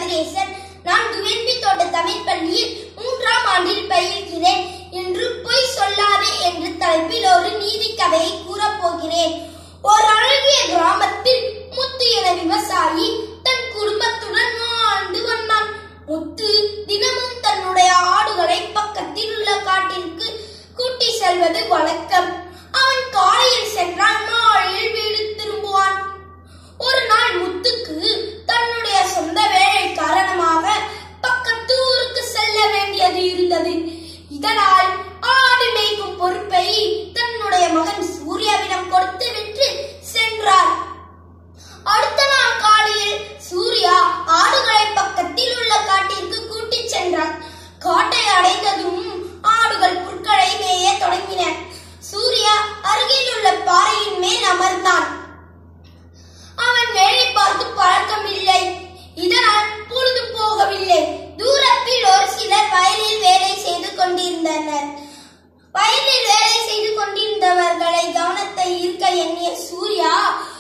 கதிரேசன் நான் துவென்பி தோட்ட தமிழ் பள்ளியில் மூன்றாம் ஆண்டில் பயில்கிறேன் என்று பொய் சொல்லாதே என்ற தலைப்பில் ஒரு நீதி கதையை கூறப் போகிறேன் ஒரு அழகிய கிராமத்தில் முத்து என விவசாயி தன் குடும்பத்துடன் வாழ்ந்து வந்தான் முத்து தினமும் தன்னுடைய ஆடுகளை பக்கத்தில் உள்ள காட்டிற்கு கூட்டி செல்வது வழக்கம் அவன் காலையில் சென்றால் மாலையில் வீடு திரும்புவான் ஒரு நாள் முத்துக்கு தன்னுடைய சொந்த வேலை காரணமாக பக்கத்து ஊருக்கு செல்ல வேண்டியது இருந்தது இதனால் ஆடு மேய்க்கும் பொறுப்பை தன்னுடைய மகன் சூர்யாவிடம் கொடுத்து விட்டு சென்றார் அடுத்த நாள் காலையில் சூர்யா ஆடுகளை பக்கத்தில் உள்ள காட்டிற்கு கூட்டிச் சென்றான் காட்டை அடைந்ததும் ஆடுகள் புற்களை மேய தொடங்கின சூர்யா அருகில் உள்ள பாறையின் மேல் அமர்ந்தான் அவன் வேலை பார்த்து பழக்கம் இல்லை இதனால் பொழுது போகவில்லை தூரத்தில் ஒரு சிலர் வயலில் வேலை செய்து கொண்டிருந்தனர் வயலில் வேலை செய்து கொண்டிருந்தவர்களை கவனத்தை ஈர்க்க எண்ணிய சூர்யா